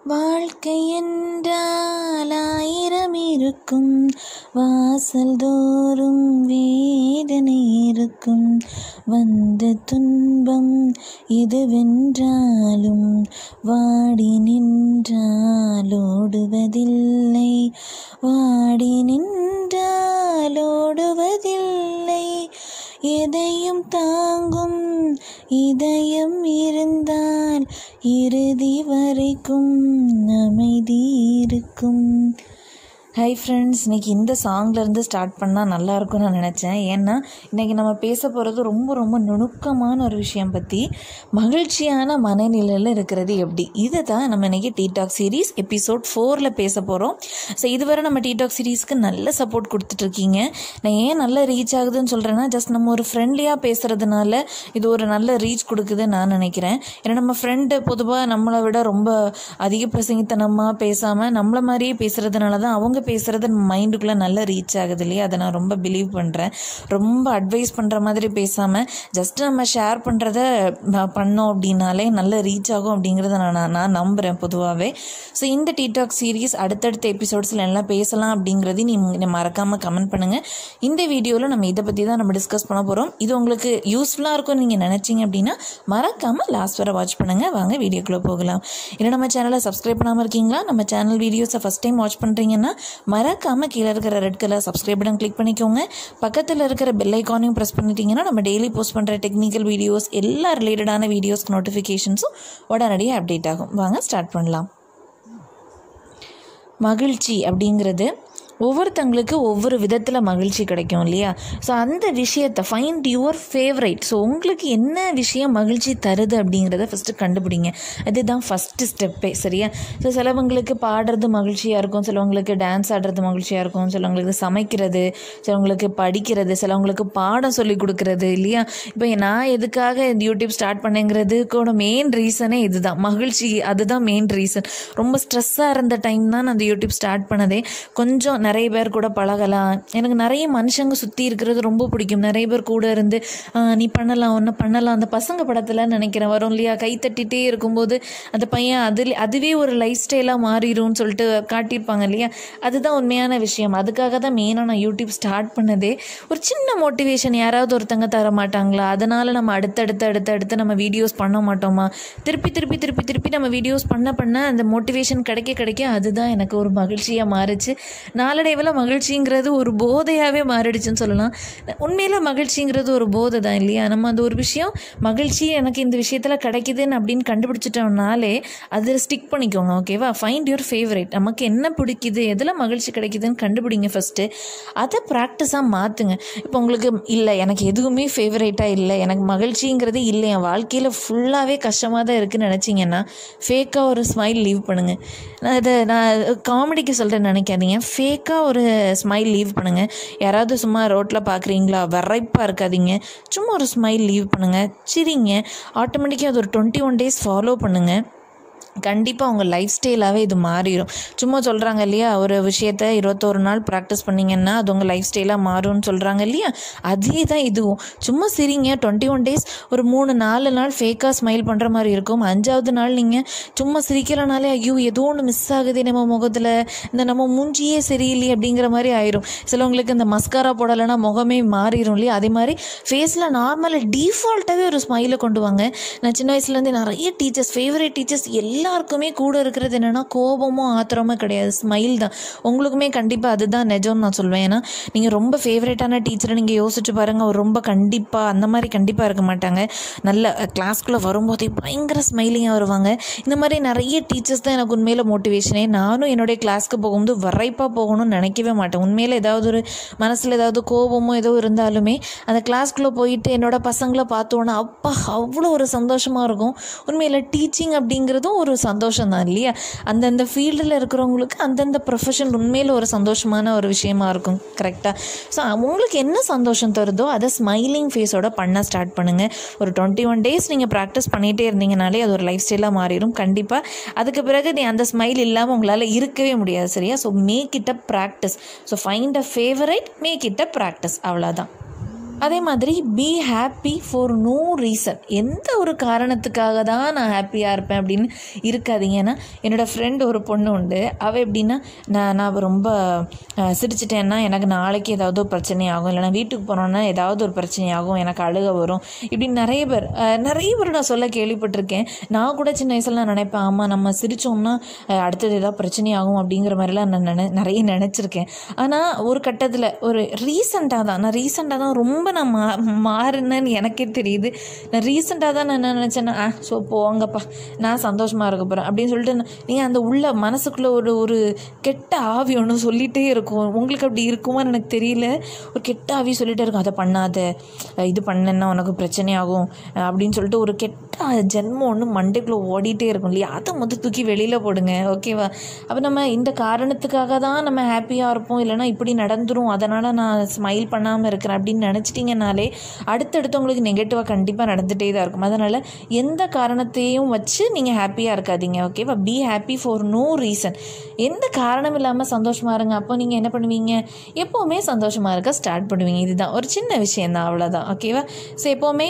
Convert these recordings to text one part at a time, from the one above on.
வாழ்க்கை என்றால் ஆயிரம் இருக்கும் வாசல் தோறும் வேதனை இருக்கும் வந்த துன்பம் எதுவென்றாலும் வாடி நின்றால் ஓடுவதில்லை வாடி நின்றால் ஓடுவதில்லை எதையும் தாங்கும் இதயம் இருந்தால் இறுதி வரைக்கும் அமைதி இருக்கும் ஹை ஃப்ரெண்ட்ஸ் இன்றைக்கி இந்த சாங்லேருந்து ஸ்டார்ட் பண்ணால் நல்லா இருக்கும்னு நான் நினச்சேன் ஏன்னா இன்றைக்கி நம்ம பேச போகிறது ரொம்ப ரொம்ப நுணுக்கமான ஒரு விஷயம் பற்றி மகிழ்ச்சியான மனநிலையில் இருக்கிறது எப்படி இதை தான் நம்ம இன்றைக்கி டீடாக் சீரீஸ் எபிசோட் ஃபோரில் பேச போகிறோம் ஸோ இதுவரை நம்ம டீடாக் சீரீஸ்க்கு நல்ல சப்போர்ட் கொடுத்துட்ருக்கீங்க நான் ஏன் நல்ல ரீச் ஆகுதுன்னு சொல்கிறேன்னா ஜஸ்ட் நம்ம ஒரு ஃப்ரெண்ட்லியாக பேசுகிறதுனால இது ஒரு நல்ல ரீச் கொடுக்குதுன்னு நான் நினைக்கிறேன் ஏன்னா நம்ம ஃப்ரெண்டு பொதுவாக நம்மளை விட ரொம்ப அதிக பிரசங்கித்தனமாக பேசாமல் நம்மளை மாதிரியே பேசுகிறதுனால தான் அவங்க பேசுகிறது மைண்டுக்குள்ளே நல்லா ரீச் ஆகுது இல்லையா அதை நான் ரொம்ப பிலீவ் பண்ணுறேன் ரொம்ப அட்வைஸ் பண்ணுற மாதிரி பேசாமல் ஜஸ்ட் நம்ம ஷேர் பண்ணுறத பண்ணோம் அப்படின்னாலே நல்ல ரீச் ஆகும் அப்படிங்கிறத நான் நான் நான் நம்புகிறேன் பொதுவாகவே ஸோ இந்த டிக்டாக் சீரீஸ் அடுத்தடுத்த எபிசோட்ஸில் எல்லாம் பேசலாம் அப்படிங்கிறதையும் நீங்கள் மறக்காமல் கமெண்ட் பண்ணுங்கள் இந்த வீடியோவில் நம்ம இதை பற்றி தான் நம்ம டிஸ்கஸ் பண்ண போகிறோம் இது உங்களுக்கு யூஸ்ஃபுல்லாக இருக்கும்னு நீங்கள் நினச்சிங்க அப்படின்னா மறக்காமல் லாஸ்ட் வரை வாட்ச் பண்ணுங்கள் வாங்க வீடியோக்குள்ளே போகலாம் இல்லை நம்ம சேனலை சப்ஸ்கிரைப் பண்ணாமல் இருக்கீங்களா நம்ம சேனல் வீடியோஸை ஃபஸ்ட் டைம் வாட்ச் பண்ணுறீங்கன்னா மறக்காமல் கீழே இருக்கிற red colour subscribe button click பண்ணிக்கோங்க பக்கத்தில் இருக்கிற பெல் ஐக்கானையும் ப்ரெஸ் பண்ணிட்டீங்கன்னா நம்ம டெய்லி போஸ்ட் பண்ணுற டெக்னிக்கல் வீடியோஸ் எல்லா ரிலேட்டடான வீடியோஸ்க்கு நோட்டிஃபிகேஷன்ஸும் உடனடியாக அப்டேட் ஆகும் வாங்க ஸ்டார்ட் பண்ணலாம் மகிழ்ச்சி அப்படிங்கிறது ஒவ்வொருத்தங்களுக்கு ஒவ்வொரு விதத்தில் மகிழ்ச்சி கிடைக்கும் இல்லையா ஸோ அந்த விஷயத்தை ஃபைண்ட் யுவர் ஃபேவரைட் ஸோ உங்களுக்கு என்ன விஷயம் மகிழ்ச்சி தருது அப்படிங்கிறத ஃபஸ்ட்டு கண்டுபிடிங்க அதுதான் ஃபஸ்ட்டு ஸ்டெப்பே சரியா ஸோ சிலவங்களுக்கு பாடுறது மகிழ்ச்சியாக இருக்கும் சிலவங்களுக்கு டான்ஸ் ஆடுறது மகிழ்ச்சியாக இருக்கும் சிலவங்களுக்கு சமைக்கிறது சிலவங்களுக்கு படிக்கிறது சிலவங்களுக்கு பாடம் சொல்லி கொடுக்குறது இல்லையா இப்போ நான் எதுக்காக இந்த யூடியூப் ஸ்டார்ட் பண்ணேங்கிறதுக்கோட மெயின் ரீசனே இதுதான் மகிழ்ச்சி அதுதான் மெயின் ரீசன் ரொம்ப ஸ்ட்ரெஸ்ஸாக இருந்த டைம் தான் நான் அந்த யூடியூப் ஸ்டார்ட் பண்ணதே கொஞ்சம் நிறைய பேர் கூட பழகலாம் எனக்கு நிறைய மனுஷங்க சுற்றி இருக்கிறது ரொம்ப பிடிக்கும் நிறைய பேர் கூட இருந்து நீ பண்ணலாம் ஒன்று பண்ணலாம் அந்த பசங்க படத்தில் நினைக்கிறேன் வரும் இல்லையா கை தட்டிகிட்டே இருக்கும்போது அந்த பையன் அதில் அதுவே ஒரு லைஃப் ஸ்டைலாக மாறிடும்னு சொல்லிட்டு காட்டியிருப்பாங்க இல்லையா அதுதான் உண்மையான விஷயம் அதுக்காக தான் மெயினாக நான் யூடியூப் ஸ்டார்ட் பண்ணதே ஒரு சின்ன மோட்டிவேஷன் யாராவது ஒருத்தங்க தர மாட்டாங்களா அதனால் நம்ம அடுத்தடுத்து அடுத்தடுத்து நம்ம வீடியோஸ் பண்ண மாட்டோமா திருப்பி திருப்பி திருப்பி திருப்பி நம்ம வீடியோஸ் பண்ண பண்ண அந்த மோட்டிவேஷன் கிடைக்க கிடைக்க அதுதான் எனக்கு ஒரு மகிழ்ச்சியாக மாறுச்சு நாளடைவில் மகிழ்ச்சிங்கிறது ஒரு போதையாகவே மாறிடுச்சுன்னு சொல்லலாம் உண்மையில் மகிழ்ச்சிங்கிறது ஒரு போதை தான் இல்லையா நம்ம அந்த ஒரு விஷயம் மகிழ்ச்சி எனக்கு இந்த விஷயத்தில் கிடைக்குதுன்னு அப்படின்னு கண்டுபிடிச்சிட்டோம்னாலே அதில் ஸ்டிக் பண்ணிக்கோங்க ஓகேவா ஃபைண்ட் யுவர் ஃபேவரேட் நமக்கு என்ன பிடிக்குது எதில் மகிழ்ச்சி கிடைக்குதுன்னு கண்டுபிடிங்க ஃபஸ்ட்டு அதை ப்ராக்டிஸாக மாற்றுங்க இப்போ உங்களுக்கு இல்லை எனக்கு எதுவுமே ஃபேவரேட்டாக இல்லை எனக்கு மகிழ்ச்சிங்கிறது இல்லை என் வாழ்க்கையில் ஃபுல்லாகவே கஷ்டமாக தான் இருக்குதுன்னு நினச்சிங்கன்னா ஃபேக்காக ஒரு ஸ்மைல் லீவ் பண்ணுங்கள் நான் இதை நான் காமெடிக்கு சொல்கிறேன்னு நினைக்காதீங்க ஃபேக்காக ஒரு ஸ்மைல் லீவ் பண்ணுங்கள் யாராவது சும்மா ரோட்டில் பார்க்குறீங்களா வரைப்பாக இருக்காதீங்க சும்மா ஒரு ஸ்மைல் லீவ் பண்ணுங்கள் சிரிங்க ஆட்டோமேட்டிக்காக அது ஒரு டுவெண்ட்டி ஒன் டேஸ் ஃபாலோ பண்ணுங்கள் கண்டிப்பாக உங்கள் லைஃப் ஸ்டைலாகவே இது மாறிடும் சும்மா சொல்கிறாங்க இல்லையா ஒரு விஷயத்த இருபத்தோரு நாள் ப்ராக்டிஸ் பண்ணிங்கன்னா அது உங்கள் லைஃப் ஸ்டைலாக மாறும்னு சொல்கிறாங்க இல்லையா அதே தான் இதுவும் சும்மா சிரிங்க டுவெண்ட்டி ஒன் டேஸ் ஒரு மூணு நாலு நாள் ஃபேக்காக ஸ்மைல் பண்ணுற மாதிரி இருக்கும் அஞ்சாவது நாள் நீங்கள் சும்மா சிரிக்கிறனாலே ஐயோ ஏதோ ஒன்று மிஸ் ஆகுது நம்ம முகத்தில் இந்த நம்ம மூஞ்சியே சரியில்லையே அப்படிங்கிற மாதிரி ஆயிரும் சிலவங்களுக்கு இந்த மஸ்காரா போடலைன்னா முகமே மாறிடும் இல்லையா அதே மாதிரி ஃபேஸில் நார்மலாக டிஃபால்ட்டாகவே ஒரு ஸ்மைலை கொண்டு வாங்க நான் சின்ன வயசுலேருந்து நிறைய டீச்சர்ஸ் ஃபேவரட் டீச்சர்ஸ் எல்லா எல்லாருக்குமே கூட இருக்கிறது என்னென்னா கோபமோ ஆத்திரமோ கிடையாது ஸ்மைல் தான் உங்களுக்குமே கண்டிப்பாக அதுதான் நிஜம்னு நான் சொல்வேன் ஏன்னா நீங்கள் ரொம்ப ஃபேவரட்டான டீச்சரை நீங்கள் யோசிச்சு பாருங்கள் அவர் ரொம்ப கண்டிப்பாக அந்த மாதிரி கண்டிப்பாக இருக்க மாட்டாங்க நல்ல கிளாஸ்க்குள்ளே வரும்போதே பயங்கர ஸ்மைலிங்காக வருவாங்க இந்த மாதிரி நிறைய டீச்சர்ஸ் தான் எனக்கு உண்மையில் மோட்டிவேஷனே நானும் என்னுடைய கிளாஸ்க்கு போகும்போது வரைப்பாக போகணும்னு நினைக்கவே மாட்டேன் உண்மையில் ஏதாவது ஒரு மனசில் ஏதாவது கோபமோ ஏதோ இருந்தாலுமே அந்த கிளாஸ்க்குள்ளே போயிட்டு என்னோட பசங்களை பார்த்தோன்னா அப்பா அவ்வளோ ஒரு சந்தோஷமாக இருக்கும் உண்மையில் டீச்சிங் அப்படிங்கிறதும் ஒரு சந்தோஷம் தான் இல்லையா அந்தந்த ஃபீல்டில் இருக்கிறவங்களுக்கு அந்தந்த ப்ரொஃபஷன் உண்மையில் ஒரு சந்தோஷமான ஒரு விஷயமா இருக்கும் கரெக்டாக ஸோ உங்களுக்கு என்ன சந்தோஷம் தருதோ அதை ஸ்மைலிங் ஃபேஸோட பண்ண ஸ்டார்ட் பண்ணுங்கள் ஒரு டுவெண்ட்டி ஒன் டேஸ் நீங்கள் ப்ராக்டிஸ் பண்ணிகிட்டே இருந்தீங்கனாலே அது ஒரு லைஃப் ஸ்டைலாக மாறிடும் கண்டிப்பாக அதுக்கு பிறகு நீ அந்த ஸ்மைல் இல்லாமல் உங்களால் இருக்கவே முடியாது சரியா so make it a practice so find a favourite make it a practice அவ்வளோதான் அதே மாதிரி be happy for no reason எந்த ஒரு காரணத்துக்காக தான் நான் ஹாப்பியாக இருப்பேன் அப்படின்னு இருக்காதீங்க ஏன்னா என்னோடய ஃப்ரெண்ட் ஒரு பொண்ணு உண்டு அவள் எப்படின்னா நான் நான் ரொம்ப அஹ், சிரிச்சிட்டேன்னா எனக்கு நாளைக்கு ஏதாவது ஒரு பிரச்சனை ஆகும் இல்லைனா வீட்டுக்கு போனோன்னா ஏதாவது ஒரு பிரச்சனை ஆகும் எனக்கு அழுக வரும் இப்படி நிறைய பேர் அஹ், நிறைய பேர் நான் சொல்ல கேள்விப்பட்டிருக்கேன் நான் கூட சின்ன வயசுல நான் நினைப்பேன் ஆமாம் நம்ம சிரித்தோம்னா அடுத்தது ஏதாவது பிரச்சனை ஆகும் அப்படிங்கிற மாதிரிலாம் நான் நினை நிறைய நினச்சிருக்கேன் ஆனால் ஒரு கட்டத்தில் ஒரு ரீசெண்டாக தான் நான் ரீசெண்டாக தான் ரொம்ப நான் மா மாறினேன்னு எனக்கே தெரியுது நான் ரீசெண்டாக தான் நான் என்ன நினச்சேன்னா ஆ ஸோ போங்கப்பா நான் சந்தோஷமாக இருக்க போகிறேன் அப்படின்னு சொல்லிட்டு நான்- நீங்கள் அந்த உள்ள மனசுக்குள்ளே ஒரு ஒரு கெட்ட ஆவி ஒன்று சொல்லிகிட்டே இருக்கும் உங்களுக்கு அப்படி இருக்குமான்னு எனக்கு தெரியல ஒரு கெட்ட ஆவி சொல்லிகிட்டே இருக்கும் அதை பண்ணாத அஹ் இது பண்ணேன்னா உனக்கு பிரச்சனையாகும் அஹ் அப்படின்னு சொல்லிட்டு ஒரு கெட்ட ஜென்மம் ஒன்று மண்டைக்குள்ளே ஓடிட்டே இருக்கும் இல்லையா அதை மொத்தம் தூக்கி வெளியில் போடுங்க ஓகேவா அப்போ நம்ம இந்த காரணத்துக்காக தான் நம்ம ஹாப்பியாக இருப்போம் இல்லைன்னா இப்படி நடந்துரும் அதனால் நான் ஸ்மைல் பண்ணாமல் இருக்கிறேன் அப்படின்னு நினச்சிட்டிங்கனாலே அடுத்தடுத்தவங்களுக்கு நெகட்டிவாக கண்டிப்பாக நடந்துகிட்டே தான் இருக்கும் அதனால் எந்த காரணத்தையும் வச்சு நீங்கள் ஹாப்பியாக இருக்காதீங்க ஓகேவா be happy for no reason எந்த காரணம் இல்லாமல் சந்தோஷமாக இருங்க அப்போ நீங்கள் என்ன பண்ணுவீங்க எப்போவுமே சந்தோஷமாக இருக்க ஸ்டார்ட் பண்ணுவீங்க இதுதான் ஒரு சின்ன விஷயம் தான் அவ்வளோதான் ஓகேவா ஸோ எப்போவுமே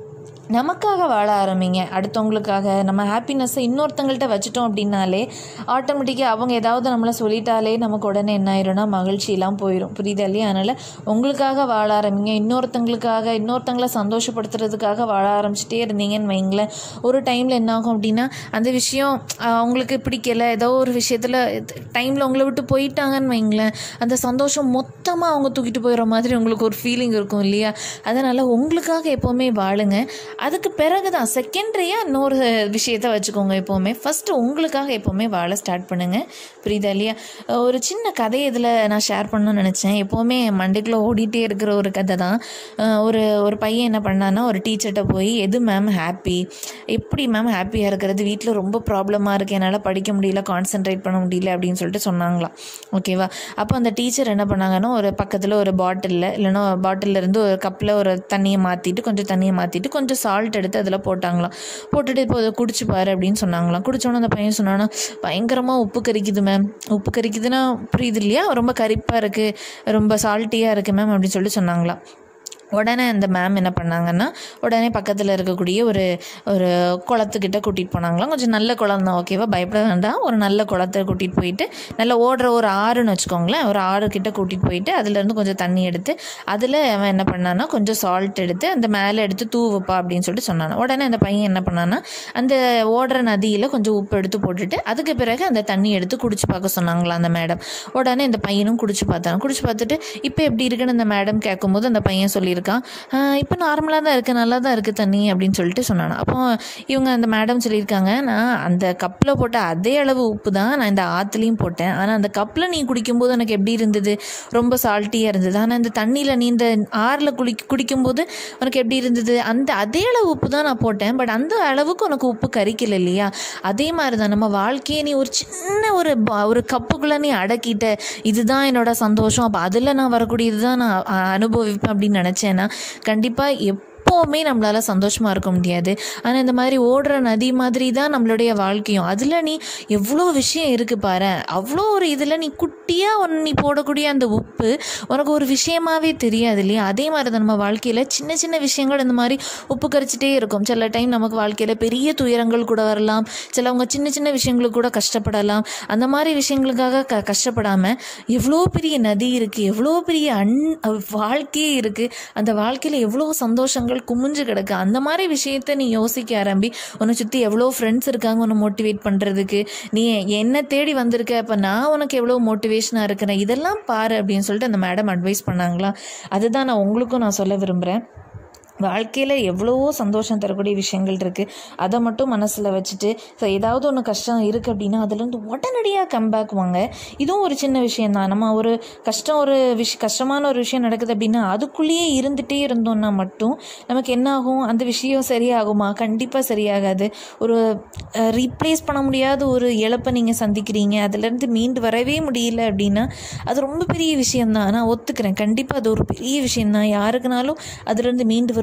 நமக்காக வாழ ஆரம்பிங்க அடுத்தவங்களுக்காக நம்ம ஹாப்பினஸ்ஸை இன்னொருத்தங்கள்ட்ட வச்சுட்டோம் அப்படின்னாலே ஆட்டோமேட்டிக்காக அவங்க ஏதாவது நம்மளை சொல்லிட்டாலே நமக்கு உடனே என்ன ஆயிரும்னா மகிழ்ச்சியெல்லாம் போயிடும் புரியுதா இல்லையா அதனால் உங்களுக்காக வாழ ஆரம்பிங்க இன்னொருத்தங்களுக்காக இன்னொருத்தங்களை சந்தோஷப்படுத்துறதுக்காக வாழ ஆரம்பிச்சிட்டே இருந்தீங்கன்னு வைங்களேன் ஒரு டைமில் என்ன ஆகும் அப்படின்னா அந்த விஷயம் அஹ், அவங்களுக்கு பிடிக்கல ஏதோ ஒரு விஷயத்தில் டைமில் உங்களை விட்டு போயிட்டாங்கன்னு வைங்களேன் அந்த சந்தோஷம் மொத்தமாக அவங்க தூக்கிட்டு போயிடுற மாதிரி உங்களுக்கு ஒரு ஃபீலிங் இருக்கும் இல்லையா அதனால் உங்களுக்காக எப்போவுமே வாழுங்க அதுக்கு பிறகு தான் செகண்டரியாக இன்னொரு விஷயத்த வச்சுக்கோங்க எப்போவுமே ஃபஸ்ட்டு உங்களுக்காக எப்போவுமே வாழ ஸ்டார்ட் பண்ணுங்கள் புரியுதா இல்லையா ஒரு சின்ன கதை இதில் நான் ஷேர் பண்ணணும்னு நினச்சேன் எப்போவுமே மண்டைக்குள்ளே ஓடிட்டே இருக்கிற ஒரு கதை தான் அஹ் ஒரு ஒரு பையன் என்ன பண்ணான்னா ஒரு டீச்சர்கிட்ட போய் எது மேம் ஹாப்பி எப்படி மேம் ஹாப்பியாக இருக்கிறது வீட்டில் ரொம்ப ப்ராப்ளமாக இருக்குது என்னால் படிக்க முடியல கான்சென்ட்ரேட் பண்ண முடியல அப்படின்னு சொல்லிட்டு சொன்னாங்களாம் ஓகேவா அப்போ அந்த டீச்சர் என்ன பண்ணாங்கன்னா ஒரு பக்கத்தில் ஒரு பாட்டிலில் இல்லைன்னா பாட்டிலில் இருந்து ஒரு கப்பில் ஒரு தண்ணியை மாற்றிட்டு கொஞ்சம் தண்ணியை மாற்றிட்டு கொஞ்சம் சால்ட் எடுத்து அதில் போட்டாங்களாம் போட்டுட்டு இப்போ அதை குடிச்சு பாரு அப்படின்னு சொன்னாங்களாம் குடிச்சோன்னே அந்த பையன் சொன்னானா பயங்கரமாக உப்பு கரிக்குது மேம் உப்பு கரிக்குதுன்னா புரியுது இல்லையா ரொம்ப கரிப்பாக இருக்குது ரொம்ப சால்ட்டியாக இருக்குது மேம் அப்படின்னு சொல்லிட்டு சொன்னாங்களாம் உடனே அந்த மேம் என்ன பண்ணாங்கன்னா உடனே பக்கத்தில் இருக்கக்கூடிய ஒரு ஒரு குளத்துக்கிட்ட கூட்டிகிட்டு போனாங்களாம் கொஞ்சம் நல்ல குளம் தான் ஓகேவா பயப்பட வேண்டாம் ஒரு நல்ல குளத்தை கூட்டிகிட்டு போயிட்டு நல்லா ஓடுற ஒரு ஆறுன்னு வச்சுக்கோங்களேன் ஒரு ஆறு கிட்ட கூட்டிகிட்டு போயிட்டு அதுலேருந்து கொஞ்சம் தண்ணி எடுத்து அதில் அவன் என்ன பண்ணான்னா கொஞ்சம் சால்ட் எடுத்து அந்த மேலே எடுத்து தூவுப்பா அப்படின்னு சொல்லிட்டு சொன்னான் உடனே அந்த பையன் என்ன பண்ணான்னா அந்த ஓடுற நதியில் கொஞ்சம் உப்பு எடுத்து போட்டுட்டு அதுக்கு பிறகு அந்த தண்ணி எடுத்து குடிச்சு பார்க்க சொன்னாங்களா அந்த மேடம் உடனே இந்த பையனும் குடிச்சு பார்த்தான் குடிச்சு பார்த்துட்டு இப்போ எப்படி இருக்குன்னு அந்த மேடம் கேட்கும்போது அந்த பையன் சொல்லியிருக்கான் இப்போ நார்மலாக தான் இருக்குது நல்லா தான் இருக்குது தண்ணி அப்படின்னு சொல்லிட்டு சொன்னானா அப்போ இவங்க அந்த மேடம் சொல்லியிருக்காங்க நான் அந்த கப்பில் போட்ட அதே அளவு உப்பு தான் நான் இந்த ஆற்றுலையும் போட்டேன் ஆனால் அந்த கப்பில் நீ குடிக்கும்போது எனக்கு எப்படி இருந்தது ரொம்ப சால்ட்டியாக இருந்தது ஆனால் இந்த தண்ணியில் நீ இந்த ஆறில் குளி குடிக்கும்போது உனக்கு எப்படி இருந்தது அந்த அதே அளவு உப்பு தான் நான் போட்டேன் பட் அந்த அளவுக்கு உனக்கு உப்பு கரிக்கல இல்லையா அதே மாதிரி தான் நம்ம வாழ்க்கையை நீ ஒரு சின்ன ஒரு ப- ஒரு கப்புக்குள்ளே நீ அடக்கிட்ட இதுதான் என்னோட சந்தோஷம் அப்போ அதில் நான் வரக்கூடியது தான் நான் அ- அனுபவிப்பேன் அப்படின்னு நினச்சேன்னா கண்டிப்பாக எப்போவுமே நம்மளால் சந்தோஷமாக இருக்க முடியாது ஆனால் இந்த மாதிரி ஓடுற நதி மாதிரி தான் நம்மளுடைய வாழ்க்கையும் அதில் நீ எவ்வளோ விஷயம் இருக்குது பாரு அவ்வளோ ஒரு இதில் நீ குட்டியாக ஒன்று நீ போடக்கூடிய அந்த உப்பு உனக்கு ஒரு விஷயமாவே தெரியாது இல்லையா அதே மாதிரி தான் நம்ம வாழ்க்கையில் சின்ன சின்ன விஷயங்கள் இந்த மாதிரி உப்பு கரிச்சிட்டே இருக்கும் சில டைம் நமக்கு வாழ்க்கையில் பெரிய துயரங்கள் கூட வரலாம் சிலவங்க சின்ன சின்ன விஷயங்களுக்கு கூட கஷ்டப்படலாம் அந்த மாதிரி விஷயங்களுக்காக க கஷ்டப்படாமல் எவ்வளோ பெரிய நதி இருக்குது எவ்வளோ பெரிய அன் வாழ்க்கையே இருக்குது அந்த வாழ்க்கையில் எவ்வளோ சந்தோஷங்கள் குமிஞ்சு கிடக்கு அந்த மாதிரி விஷயத்த நீ யோசிக்க ஆரம்பி உன்னை சுற்றி எவ்வளோ ஃப்ரெண்ட்ஸ் இருக்காங்க உன்னை மோட்டிவேட் பண்ணுறதுக்கு நீ என்ன தேடி வந்திருக்க அப்போ நான் உனக்கு எவ்வளோ மோட்டிவேஷனாக இருக்கிறேன் இதெல்லாம் பாரு அப்படின்னு சொல்லிட்டு அந்த மேடம் அட்வைஸ் பண்ணாங்களா அதுதான் நான் உங்களுக்கும் நான் சொல்ல விரும்புகிறேன் வாழ்க்கையில் எவ்வளவோ சந்தோஷம் தரக்கூடிய விஷயங்கள் இருக்குது அதை மட்டும் மனசில் வச்சுட்டு ஸோ ஏதாவது ஒன்று கஷ்டம் இருக்குது அப்படின்னா அதுலேருந்து உடனடியாக கம்பேக் வாங்க இதுவும் ஒரு சின்ன விஷயந்தான் நம்ம ஒரு கஷ்டம் ஒரு விஷ கஷ்டமான ஒரு விஷயம் நடக்குது அப்படின்னா அதுக்குள்ளேயே இருந்துகிட்டே இருந்தோம்னா மட்டும் நமக்கு என்ன ஆகும் அந்த விஷயம் சரியாகுமா கண்டிப்பாக சரியாகாது ஒரு ரீப்ளேஸ் பண்ண முடியாத ஒரு இழப்பை நீங்கள் சந்திக்கிறீங்க அதுலேருந்து மீண்டு வரவே முடியல அப்படின்னா அது ரொம்ப பெரிய விஷயம்தான் நான் ஒத்துக்கிறேன் கண்டிப்பாக அது ஒரு பெரிய விஷயம்தான் யாருக்குனாலும் அதுலேருந்து மீண்டு வருவது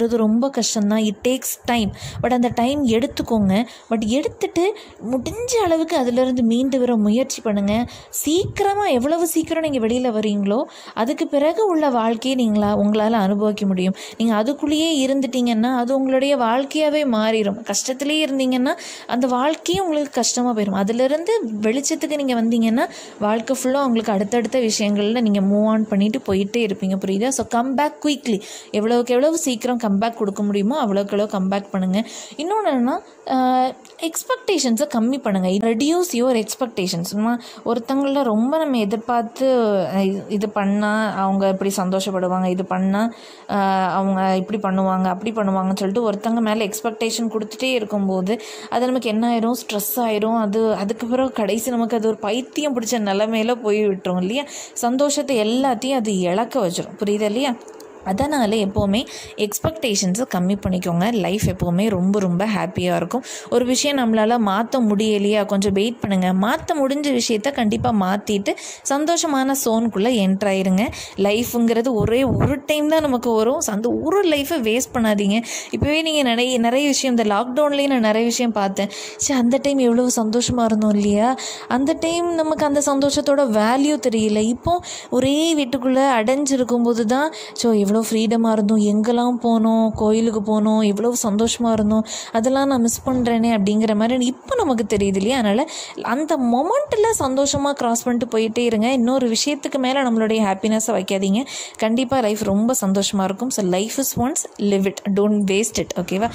வர்றது ரொம்ப கஷ்டம்தான் இட் டேக்ஸ் டைம் பட் அந்த டைம் எடுத்துக்கோங்க பட் எடுத்துட்டு முடிஞ்ச அளவுக்கு அதிலிருந்து மீண்டு வர முயற்சி பண்ணுங்கள் சீக்கிரமாக எவ்வளவு சீக்கிரம் நீங்கள் வெளியில் வரீங்களோ அதுக்கு பிறகு உள்ள வாழ்க்கையை நீங்களா உங்களால் அனுபவிக்க முடியும் நீங்கள் அதுக்குள்ளேயே இருந்துட்டீங்கன்னா அது உங்களுடைய வாழ்க்கையாகவே மாறிடும் கஷ்டத்துலேயே இருந்தீங்கன்னா அந்த வாழ்க்கையும் உங்களுக்கு கஷ்டமாக போயிடும் அதிலிருந்து வெளிச்சத்துக்கு நீங்கள் வந்தீங்கன்னா வாழ்க்கை ஃபுல்லாக உங்களுக்கு அடுத்தடுத்த விஷயங்களில் நீங்கள் மூவ் ஆன் பண்ணிட்டு போயிட்டே இருப்பீங்க புரியுதா ஸோ கம் பேக் குயிக்லி எவ்வளோக்கு எவ்வளவு சீக்கிரம் கம்பேக் கொடுக்க முடியுமோ அவ்வளோக்கு எவ்வளோ கம்பேக் பண்ணுங்கள் இன்னொன்று என்னென்னா எக்ஸ்பெக்டேஷன்ஸை கம்மி பண்ணுங்கள் ரெடியூஸ் யுவர் எக்ஸ்பெக்டேஷன்ஸ் ஒருத்தங்கள ரொம்ப நம்ம எதிர்பார்த்து அஹ், இது- இது பண்ணால் அவங்க இப்படி சந்தோஷப்படுவாங்க இது பண்ணால் அவங்க இப்படி பண்ணுவாங்க அப்படி பண்ணுவாங்கன்னு சொல்லிட்டு ஒருத்தங்க மேலே எக்ஸ்பெக்டேஷன் கொடுத்துட்டே இருக்கும்போது அது நமக்கு என்ன ஆயிரும் ஸ்ட்ரெஸ் ஆயிரும் அது அதுக்கு பிறகு கடைசி நமக்கு அது ஒரு பைத்தியம் பிடிச்ச நிலமையில போய் விட்டுரும் இல்லையா சந்தோஷத்தை எல்லாத்தையும் அது இழக்க வச்சிரும் புரியுது இல்லையா அதனால் எப்போவுமே எக்ஸ்பெக்டேஷன்ஸை கம்மி பண்ணிக்கோங்க லைஃப் எப்போவுமே ரொம்ப ரொம்ப ஹாப்பியாக இருக்கும் ஒரு விஷயம் நம்மளால் மாற்ற முடியலையா கொஞ்சம் வெயிட் பண்ணுங்கள் மாற்ற முடிஞ்ச விஷயத்த கண்டிப்பாக மாற்றிட்டு சந்தோஷமான சோனுக்குள்ளே என்ட்ராயிருங்க லைஃபுங்கிறது ஒரே ஒரு டைம் தான் நமக்கு வரும் அந்த ஒரு லைஃப்பை வேஸ்ட் பண்ணாதீங்க இப்போவே நீங்கள் நிறைய நிறைய விஷயம் இந்த லாக்டவுன்லேயே நான் நிறைய விஷயம் பார்த்தேன் சரி அந்த டைம் எவ்வளோ சந்தோஷமாக இருந்தோம் இல்லையா அந்த டைம் நமக்கு அந்த சந்தோஷத்தோட வேல்யூ தெரியல இப்போ ஒரே வீட்டுக்குள்ளே அடைஞ்சிருக்கும் போது தான் ஸோ எவ்வளோ ஃப்ரீடமாக இருந்தோம் எங்கெல்லாம் போனோம் கோயிலுக்கு போனோம் எவ்வளோ சந்தோஷமாக இருந்தோம் அதெல்லாம் நான் மிஸ் பண்ணுறேனே அப்படிங்கிற மாதிரி இப்போ நமக்கு தெரியுது இல்லையா அதனால் அந்த மொமெண்ட்டில் சந்தோஷமாக க்ராஸ் பண்ணிட்டு போயிட்டே இருங்க இன்னொரு விஷயத்துக்கு மேலே நம்மளுடைய ஹாப்பினஸை வைக்காதீங்க கண்டிப்பாக லைஃப் ரொம்ப சந்தோஷமாக இருக்கும் so life is once live it don't waste it ஓகேவா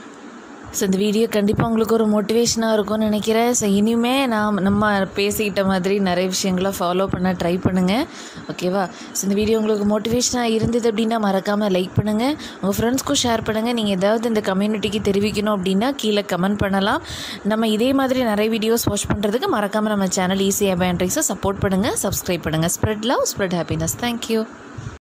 ஸோ இந்த வீடியோ கண்டிப்பாக உங்களுக்கு ஒரு மோட்டிவேஷனாக இருக்கும்னு நினைக்கிறேன் ஸோ இனிமே நான் நம்ம பேசிக்கிட்ட மாதிரி நிறைய விஷயங்களை ஃபாலோ பண்ண ட்ரை பண்ணுங்கள் ஓகேவா ஸோ இந்த வீடியோ உங்களுக்கு மோட்டிவேஷனாக இருந்தது அப்படின்னா மறக்காமல் லைக் பண்ணுங்கள் உங்கள் ஃப்ரெண்ட்ஸ்க்கும் ஷேர் பண்ணுங்கள் நீங்கள் ஏதாவது இந்த கம்யூனிட்டிக்கு தெரிவிக்கணும் அப்படின்னா கீழே கமெண்ட் பண்ணலாம் நம்ம இதே மாதிரி நிறைய வீடியோஸ் வாட்ச் பண்ணுறதுக்கு மறக்காமல் நம்ம சேனல் ஈஸியாக பேண்ட்ரிஸை சப்போர்ட் பண்ணுங்கள் சப்ஸ்கிரைப் பண்ணுங்கள் spread love spread happiness thank you